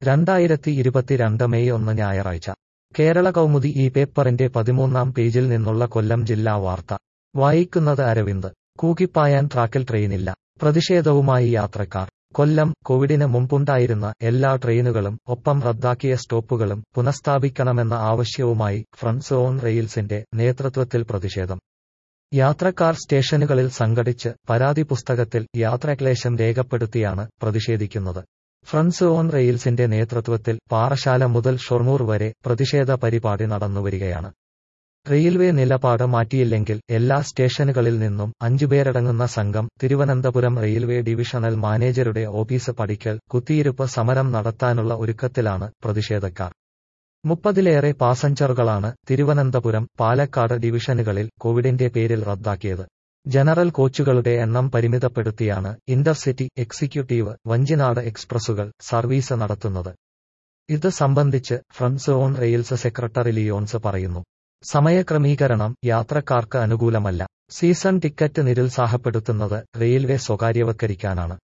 രണ്ടായിരത്തി ഇരുപത്തിരണ്ട് മെയ് ഒന്ന് ഞായറാഴ്ച കേരള കൗമുദി ഈ പേപ്പറിന്റെ പതിമൂന്നാം പേജിൽ നിന്നുള്ള കൊല്ലം ജില്ലാ വാർത്ത വായിക്കുന്നത് അരവിന്ദ് കൂകിപ്പായാൻ ട്രാക്കിൽ ട്രെയിനില്ല പ്രതിഷേധവുമായി യാത്രക്കാർ കൊല്ലം കോവിഡിന് മുമ്പുണ്ടായിരുന്ന എല്ലാ ട്രെയിനുകളും ഒപ്പം റദ്ദാക്കിയ സ്റ്റോപ്പുകളും പുനഃസ്ഥാപിക്കണമെന്ന ആവശ്യവുമായി ഫ്രണ്ട്സ് ഓൺ റെയിൽസിന്റെ നേതൃത്വത്തിൽ പ്രതിഷേധം യാത്രക്കാർ സ്റ്റേഷനുകളിൽ സംഘടിച്ച് പരാതി പുസ്തകത്തിൽ യാത്രാക്ലേശം രേഖപ്പെടുത്തിയാണ് പ്രതിഷേധിക്കുന്നത് ഫ്രണ്ട്സ് ഓൺ റെയിൽസിന്റെ നേതൃത്വത്തിൽ പാറശാല മുതൽ ഷൊർണൂർ വരെ പ്രതിഷേധ പരിപാടി നടന്നുവരികയാണ് റെയിൽവേ നിലപാട് മാറ്റിയില്ലെങ്കിൽ എല്ലാ സ്റ്റേഷനുകളിൽ നിന്നും അഞ്ചുപേരടങ്ങുന്ന സംഘം തിരുവനന്തപുരം റെയിൽവേ ഡിവിഷണൽ മാനേജരുടെ ഓഫീസ് പടിക്കൽ കുത്തിയിരുപ്പ് സമരം നടത്താനുള്ള ഒരുക്കത്തിലാണ് പ്രതിഷേധക്കാർ മുപ്പതിലേറെ പാസഞ്ചറുകളാണ് തിരുവനന്തപുരം പാലക്കാട് ഡിവിഷനുകളിൽ കോവിഡിന്റെ പേരിൽ റദ്ദാക്കിയത് ജനറൽ കോച്ചുകളുടെ എണ്ണം പരിമിതപ്പെടുത്തിയാണ് ഇന്റർസിറ്റി എക്സിക്യൂട്ടീവ് വഞ്ചിനാട് എക്സ്പ്രസുകൾ സർവീസ് നടത്തുന്നത് ഇത് സംബന്ധിച്ച് friends on rails secretary Lyons പറയുന്നു സമയക്രമീകരണം യാത്രക്കാർക്ക് അനുകൂലമല്ല സീസൺ ടിക്കറ്റ് നിരുത്സാഹപ്പെടുത്തുന്നത് റെയിൽവേ സ്വകാര്യവൽക്കരിക്കാനാണ്